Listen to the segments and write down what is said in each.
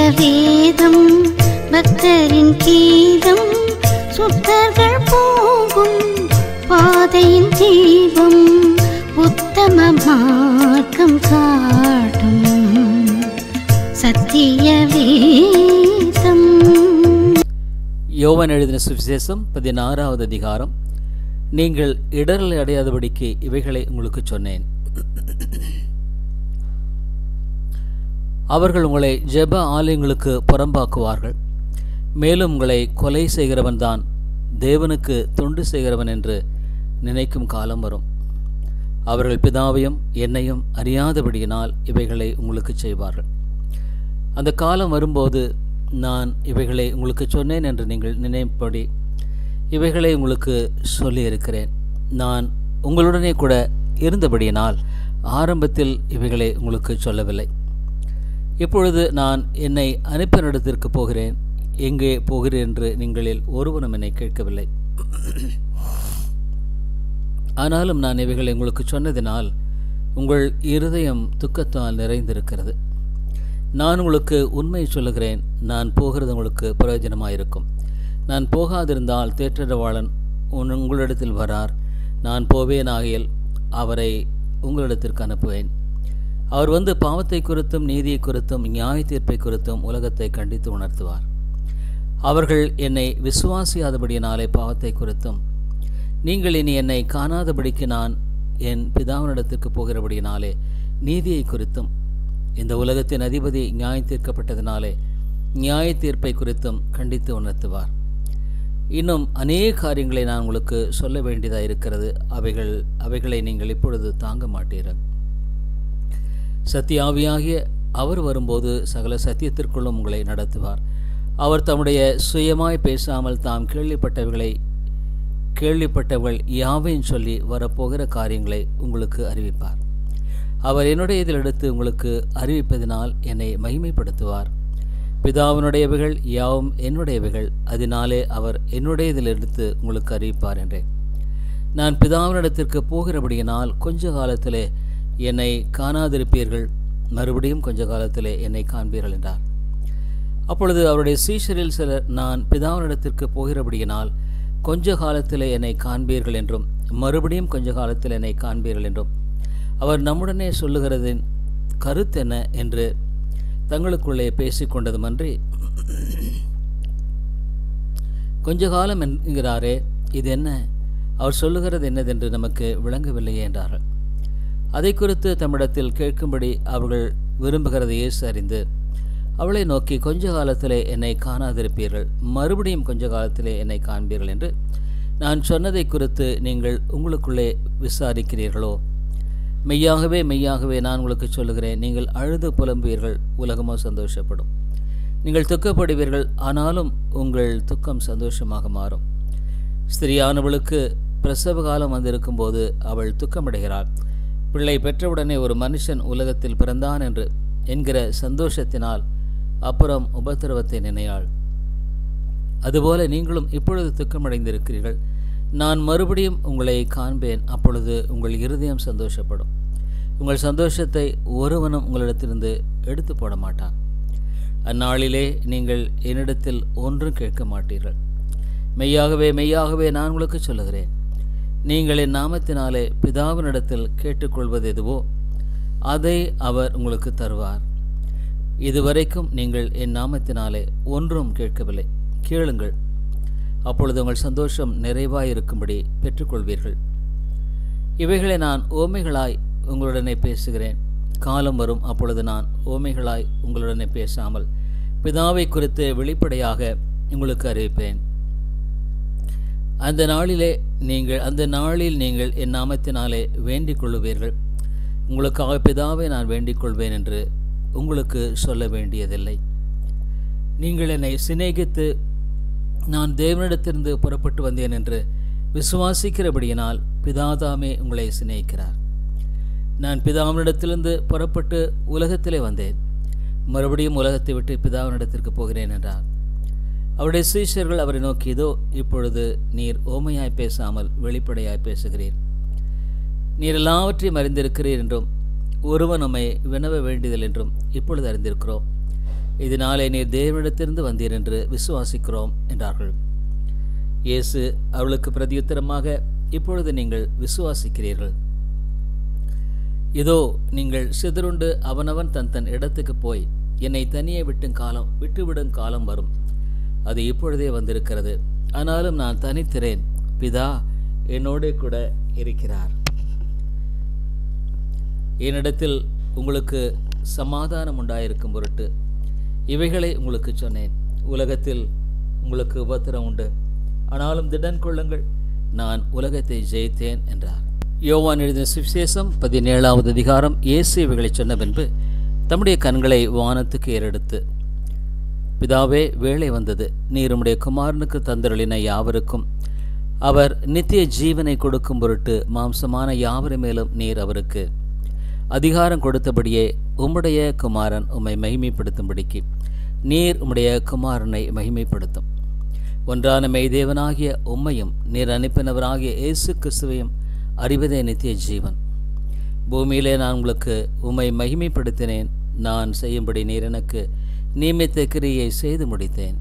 வேதம் பக்தரின் கீதம் சுத்தர்கள் போகும் பாதையின் தீபம் உத்தம மார்க்கம் காட்டும் சத்திய வேதம் யோவான் எழுதின சுவிசேஷம் பதினாறாவது அதிகாரம் நீங்கள் இடரலை அடையாதபடிக்கு இவைகளை உங்களுக்கு சொன்னேன் அவர்கள் உங்களை ஜெப ஆலயங்களுக்கு புறம்பாக்குவார்கள் மேலும் உங்களை கொலை செய்கிறவன் தான் தேவனுக்கு தொண்டு செய்கிறவன் என்று நினைக்கும் காலம் வரும் அவர்கள் பிதாவையும் என்னையும் அறியாதபடியினால் இவைகளை உங்களுக்கு செய்வார்கள் அந்த காலம் வரும்போது நான் இவைகளை உங்களுக்கு சொன்னேன் என்று நீங்கள் நினைப்படி இவைகளை உங்களுக்கு சொல்லியிருக்கிறேன் நான் உங்களுடனே கூட இருந்தபடியினால் ஆரம்பத்தில் இவைகளை உங்களுக்கு சொல்லவில்லை இப்பொழுது நான் என்னை அனுப்பினிடத்திற்கு போகிறேன் எங்கே போகிறேன் என்று நீங்களில் ஒருவனும் என்னை கேட்கவில்லை ஆனாலும் நான் இவைகளை உங்களுக்கு சொன்னதினால் உங்கள் இருதயம் துக்கத்தால் நிறைந்திருக்கிறது நான் உங்களுக்கு உண்மை சொல்லுகிறேன் நான் போகிறது உங்களுக்கு பிரயோஜனமாயிருக்கும் நான் போகாதிருந்தால் தேற்றரவாளன் உன் உங்களிடத்தில் வரார் நான் போவேன் ஆகையில் அவரை உங்களிடத்திற்கு அனுப்புவேன் அவர் வந்து பாவத்தை குறித்தும் நீதியை குறித்தும் நியாய தீர்ப்பை குறித்தும் உலகத்தை கண்டித்து உணர்த்துவார் அவர்கள் என்னை விசுவாசியாதபடியினாலே பாவத்தை குறித்தும் நீங்கள் இனி என்னை காணாதபடிக்கு நான் என் பிதாவினிடத்திற்கு போகிறபடியினாலே நீதியை குறித்தும் இந்த உலகத்தின் அதிபதி நியாய தீர்க்கப்பட்டதினாலே நியாய தீர்ப்பை குறித்தும் கண்டித்து உணர்த்துவார் இன்னும் அநேக காரியங்களை நான் உங்களுக்கு சொல்ல வேண்டியதாக இருக்கிறது அவைகள் அவைகளை நீங்கள் இப்பொழுது தாங்க மாட்டீர்கள் சத்தியாவியாகிய அவர் வரும்போது சகல சத்தியத்திற்குள்ளும் உங்களை நடத்துவார் அவர் தம்முடைய சுயமாய் பேசாமல் தாம் கேள்விப்பட்டவைகளை கேள்விப்பட்டவள் யாவையும் சொல்லி வரப்போகிற காரியங்களை உங்களுக்கு அறிவிப்பார் அவர் என்னுடைய இதில் எடுத்து உங்களுக்கு அறிவிப்பதினால் என்னை மகிமைப்படுத்துவார் பிதாவினுடையவைகள் யாவும் என்னுடையவைகள் அதனாலே அவர் என்னுடையதில் எடுத்து உங்களுக்கு அறிவிப்பார் என்றேன் நான் பிதாவினிடத்திற்கு போகிறபடியினால் கொஞ்ச காலத்திலே என்னை காணாதிருப்பீர்கள் மறுபடியும் கொஞ்ச காலத்திலே என்னை காண்பீர்கள் என்றார் அப்பொழுது அவருடைய சீஷரில் சிலர் நான் பிதாவினிடத்திற்கு போகிறபடியினால் கொஞ்ச காலத்திலே என்னை காண்பீர்கள் என்றும் மறுபடியும் கொஞ்ச காலத்தில் என்னை காண்பீர்கள் என்றும் அவர் நம்முடனே சொல்லுகிறதின் கருத்தென்ன என்று தங்களுக்குள்ளே பேசிக்கொண்டதுமன்றி கொஞ்ச காலம் என்கிறாரே இது என்ன அவர் சொல்லுகிறது என்னதென்று நமக்கு விளங்கவில்லையே என்றார்கள் அதை குறித்து தம்மிடத்தில் கேட்கும்படி அவர்கள் விரும்புகிறதை இயேசு அறிந்து அவளை நோக்கி கொஞ்ச காலத்திலே என்னை காணாதிருப்பீர்கள் மறுபடியும் கொஞ்ச காலத்திலே என்னை காண்பீர்கள் என்று நான் சொன்னதை குறித்து நீங்கள் உங்களுக்குள்ளே விசாரிக்கிறீர்களோ மெய்யாகவே மெய்யாகவே நான் உங்களுக்கு சொல்லுகிறேன் நீங்கள் அழுது புலம்புவீர்கள் உலகமோ சந்தோஷப்படும் நீங்கள் துக்கப்படுவீர்கள் ஆனாலும் உங்கள் துக்கம் சந்தோஷமாக மாறும் ஸ்திரியானவளுக்கு பிரசவ காலம் வந்திருக்கும் போது அவள் துக்கமடைகிறாள் பிள்ளை பெற்றவுடனே ஒரு மனுஷன் உலகத்தில் பிறந்தான் என்று என்கிற சந்தோஷத்தினால் அப்புறம் உபத்திரவத்தை நினையாள் அதுபோல நீங்களும் இப்பொழுது துக்கமடைந்திருக்கிறீர்கள் நான் மறுபடியும் உங்களை காண்பேன் அப்பொழுது உங்கள் இருதயம் சந்தோஷப்படும் உங்கள் சந்தோஷத்தை ஒருவனும் உங்களிடத்திலிருந்து எடுத்து போட மாட்டான் அந்நாளிலே நீங்கள் என்னிடத்தில் ஒன்றும் கேட்க மாட்டீர்கள் மெய்யாகவே மெய்யாகவே நான் உங்களுக்கு சொல்லுகிறேன் நீங்கள் என் நாமத்தினாலே பிதாவினிடத்தில் கேட்டுக்கொள்வது எதுவோ அதை அவர் உங்களுக்கு தருவார் இதுவரைக்கும் நீங்கள் என் நாமத்தினாலே ஒன்றும் கேட்கவில்லை கேளுங்கள் அப்பொழுது உங்கள் சந்தோஷம் நிறைவாயிருக்கும்படி பெற்றுக்கொள்வீர்கள் இவைகளை நான் ஓமைகளாய் உங்களுடனே பேசுகிறேன் காலம் வரும் அப்பொழுது நான் ஓமைகளாய் உங்களுடனே பேசாமல் பிதாவை குறித்து வெளிப்படையாக உங்களுக்கு அறிவிப்பேன் அந்த நாளிலே நீங்கள் அந்த நாளில் நீங்கள் என் நாமத்தினாலே வேண்டிக் கொள்ளுவீர்கள் உங்களுக்காக பிதாவை நான் வேண்டிக் கொள்வேன் என்று உங்களுக்கு சொல்ல வேண்டியதில்லை நீங்கள் என்னை சிநேகித்து நான் தேவனிடத்திலிருந்து புறப்பட்டு வந்தேன் என்று விசுவாசிக்கிறபடியினால் பிதாதாமே உங்களை சிநேகிக்கிறார் நான் பிதாவினிடத்திலிருந்து புறப்பட்டு உலகத்திலே வந்தேன் மறுபடியும் உலகத்தை விட்டு பிதாவினிடத்திற்கு போகிறேன் என்றார் அவருடைய சீஷர்கள் அவரை நோக்கி இதோ இப்பொழுது நீர் ஓமையாய் பேசாமல் வெளிப்படையாய் பேசுகிறீர் நீர் எல்லாவற்றையும் அறிந்திருக்கிறீர் என்றும் ஒருவன் நம்மை வினவ வேண்டியதில் என்றும் இப்பொழுது அறிந்திருக்கிறோம் இதனாலே நீர் தேவனிடத்திலிருந்து வந்தீர் என்று விசுவாசிக்கிறோம் என்றார்கள் இயேசு அவளுக்கு பிரதியுத்தரமாக இப்பொழுது நீங்கள் விசுவாசிக்கிறீர்கள் இதோ நீங்கள் சிதறுண்டு அவனவன் தன் தன் இடத்துக்கு போய் என்னை தனியே விட்டும் காலம் விட்டுவிடும் காலம் வரும் அது இப்பொழுதே வந்திருக்கிறது ஆனாலும் நான் தனித்திறேன் பிதா என்னோடு கூட இருக்கிறார் என்னிடத்தில் உங்களுக்கு சமாதானம் உண்டாயிருக்கும் பொருட்டு இவைகளை உங்களுக்கு சொன்னேன் உலகத்தில் உங்களுக்கு உபத்திரம் உண்டு ஆனாலும் திடன் கொள்ளுங்கள் நான் உலகத்தை ஜெயித்தேன் என்றார் யோவான் எழுதின சுவிசேஷம் பதினேழாவது அதிகாரம் இயேசு இவைகளை சொன்ன பின்பு தம்முடைய கண்களை வானத்துக்கு ஏறெடுத்து பிதாவே வேலை வந்தது நீர் உம்முடைய குமாரனுக்கு தந்தருளின யாவருக்கும் அவர் நித்திய ஜீவனை கொடுக்கும் பொருட்டு மாம்சமான யாவரு மேலும் நீர் அவருக்கு அதிகாரம் கொடுத்தபடியே உம்முடைய குமாரன் உம்மை மகிமைப்படுத்தும்படிக்கு நீர் உம்முடைய குமாரனை மகிமைப்படுத்தும் ஒன்றான மெய்தேவனாகிய உம்மையும் நீர் அனுப்பினவராகிய இயேசு கிறிஸ்துவையும் அறிவதே நித்திய ஜீவன் பூமியிலே நான் உங்களுக்கு உம்மை மகிமைப்படுத்தினேன் நான் செய்யும்படி நீர் எனக்கு நியமித்த கிரியை செய்து முடித்தேன்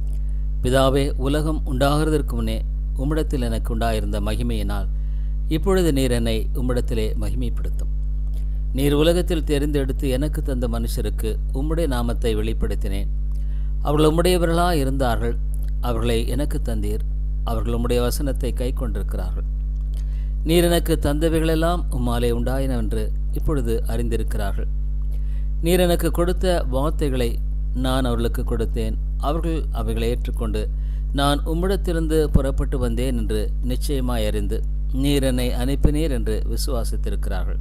பிதாவே உலகம் உண்டாகிறதற்கு முன்னே உம்மிடத்தில் எனக்கு உண்டாயிருந்த மகிமையினால் இப்பொழுது நீர் என்னை உம்மிடத்திலே மகிமைப்படுத்தும் நீர் உலகத்தில் தெரிந்தெடுத்து எனக்கு தந்த மனுஷருக்கு உம்முடைய நாமத்தை வெளிப்படுத்தினேன் அவர்கள் உம்முடையவர்களா இருந்தார்கள் அவர்களை எனக்கு தந்தீர் அவர்கள் உம்முடைய வசனத்தை கை கொண்டிருக்கிறார்கள் நீர் எனக்கு தந்தவைகளெல்லாம் உம்மாலே உண்டாயினவென்று இப்பொழுது அறிந்திருக்கிறார்கள் நீர் எனக்கு கொடுத்த வார்த்தைகளை நான் அவர்களுக்கு கொடுத்தேன் அவர்கள் அவைகளை ஏற்றுக்கொண்டு நான் உம்மிடத்திலிருந்து புறப்பட்டு வந்தேன் என்று நிச்சயமாய் அறிந்து நீர் என்னை அனுப்பினீர் என்று விசுவாசித்திருக்கிறார்கள்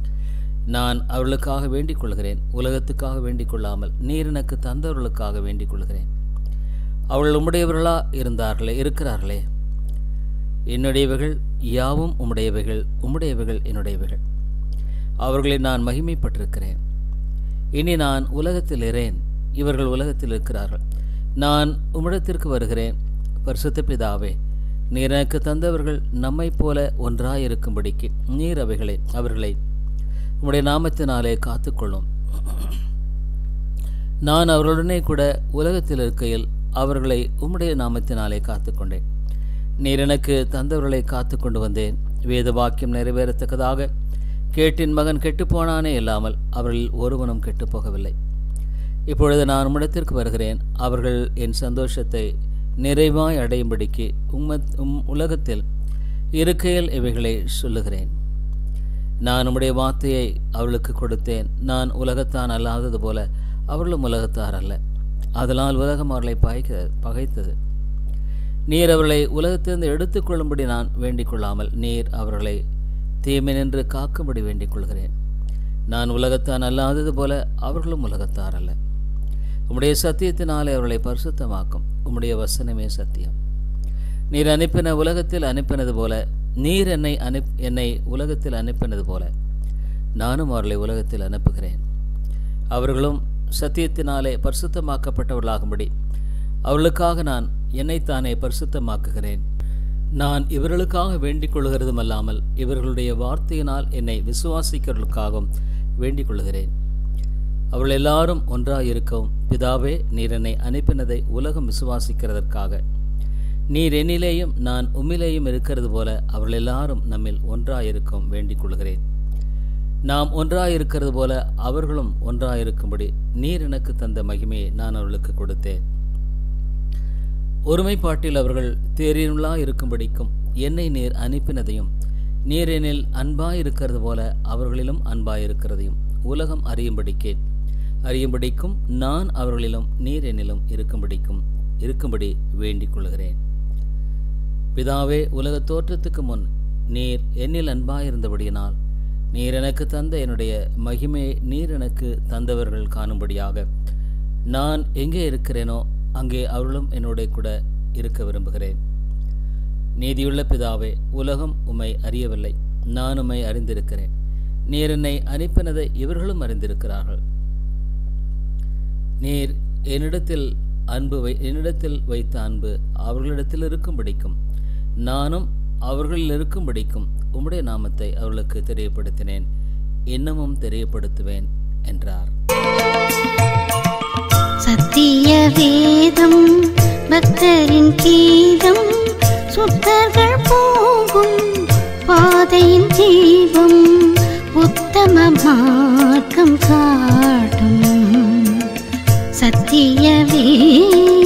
நான் அவர்களுக்காக வேண்டிக் கொள்கிறேன் உலகத்துக்காக வேண்டிக் கொள்ளாமல் நீர் எனக்கு தந்தவர்களுக்காக வேண்டிக் கொள்கிறேன் அவர்கள் உம்முடையவர்களா இருந்தார்களே இருக்கிறார்களே என்னுடையவைகள் யாவும் உம்முடையவைகள் உம்முடையவைகள் என்னுடையவைகள் அவர்களை நான் மகிமைப்பட்டிருக்கிறேன் இனி நான் உலகத்தில் இரேன் இவர்கள் உலகத்தில் இருக்கிறார்கள் நான் உம்மிடத்திற்கு வருகிறேன் பரிசுத்த பிதாவே நீர் எனக்கு தந்தவர்கள் நம்மைப் போல ஒன்றாயிருக்கும்படிக்கு நீர் அவைகளை அவர்களை உம்முடைய நாமத்தினாலே காத்துக்கொள்ளும் நான் அவர்களுடனே கூட உலகத்தில் இருக்கையில் அவர்களை உம்முடைய நாமத்தினாலே காத்துக்கொண்டேன் நீர் எனக்கு தந்தவர்களை காத்து கொண்டு வந்தேன் வேத வாக்கியம் நிறைவேறத்தக்கதாக கேட்டின் மகன் கெட்டுப்போனானே இல்லாமல் அவர்களில் ஒருவனும் கெட்டுப்போகவில்லை இப்பொழுது நான் உம்மிடத்திற்கு வருகிறேன் அவர்கள் என் சந்தோஷத்தை நிறைவாய் அடையும்படிக்கு உம்ம உம் உலகத்தில் இருக்கையில் இவைகளை சொல்லுகிறேன் நான் உம்முடைய வார்த்தையை அவளுக்கு கொடுத்தேன் நான் உலகத்தான் அல்லாதது போல அவர்களும் உலகத்தார் அல்ல அதனால் உலகம் அவர்களை பகைக்க பகைத்தது நீர் அவர்களை உலகத்திலிருந்து எடுத்துக்கொள்ளும்படி நான் வேண்டிக் கொள்ளாமல் நீர் அவர்களை தீமை நின்று காக்கும்படி வேண்டிக் கொள்கிறேன் நான் உலகத்தான் அல்லாதது போல அவர்களும் உலகத்தார் அல்ல உம்முடைய சத்தியத்தினாலே அவர்களை பரிசுத்தமாக்கும் உம்முடைய வசனமே சத்தியம் நீர் அனுப்பின உலகத்தில் அனுப்பினது போல நீர் என்னை அனுப் என்னை உலகத்தில் அனுப்பினது போல நானும் அவர்களை உலகத்தில் அனுப்புகிறேன் அவர்களும் சத்தியத்தினாலே பரிசுத்தமாக்கப்பட்டவர்களாகும்படி அவர்களுக்காக நான் என்னைத்தானே பரிசுத்தமாக்குகிறேன் நான் இவர்களுக்காக வேண்டிக் கொள்கிறதும் அல்லாமல் இவர்களுடைய வார்த்தையினால் என்னை விசுவாசிக்கிறவர்களுக்காகவும் வேண்டிக் கொள்கிறேன் அவர்கள் எல்லாரும் ஒன்றாக இருக்கவும் பிதாவே நீர் என்னை அனுப்பினதை உலகம் விசுவாசிக்கிறதற்காக நீர் என்னிலேயும் நான் உம்மிலேயும் இருக்கிறது போல அவர்கள் எல்லாரும் நம்மில் ஒன்றாயிருக்கும் வேண்டிக் கொள்கிறேன் நாம் ஒன்றாயிருக்கிறது போல அவர்களும் ஒன்றாயிருக்கும்படி நீர் எனக்கு தந்த மகிமையை நான் அவர்களுக்கு கொடுத்தேன் ஒருமைப்பாட்டில் அவர்கள் தேரினுள்ளா இருக்கும்படிக்கும் என்னை நீர் அனுப்பினதையும் நீர் என்னில் அன்பாயிருக்கிறது போல அவர்களிலும் அன்பாயிருக்கிறதையும் உலகம் அறியும்படிக்கே அறியும்படிக்கும் நான் அவர்களிலும் நீர் என்னிலும் இருக்கும்படிக்கும் இருக்கும்படி வேண்டிக் கொள்கிறேன் பிதாவே உலக தோற்றத்துக்கு முன் நீர் என்னில் அன்பாயிருந்தபடியினால் நீர் எனக்கு தந்த என்னுடைய மகிமையை நீர் எனக்கு தந்தவர்கள் காணும்படியாக நான் எங்கே இருக்கிறேனோ அங்கே அவர்களும் என்னுடைய கூட இருக்க விரும்புகிறேன் நீதியுள்ள பிதாவே உலகம் உம்மை அறியவில்லை நான் உம்மை அறிந்திருக்கிறேன் நீர் என்னை அனுப்பினதை இவர்களும் அறிந்திருக்கிறார்கள் நீர் என்னிடத்தில் அன்பு வை என்னிடத்தில் வைத்த அன்பு அவர்களிடத்தில் இருக்கும்படிக்கும் நானும் அவர்களில் இருக்கும்படிக்கும் உம்முடைய நாமத்தை அவர்களுக்கு தெரியப்படுத்தினேன் இன்னமும் தெரியப்படுத்துவேன் என்றார் வேதம் பக்தரின் கீதம் சுத்தர்கள் போகும் பாதையின் தீபம் உத்தம மார்க்கம் காட்டும் சத்திய வேதம்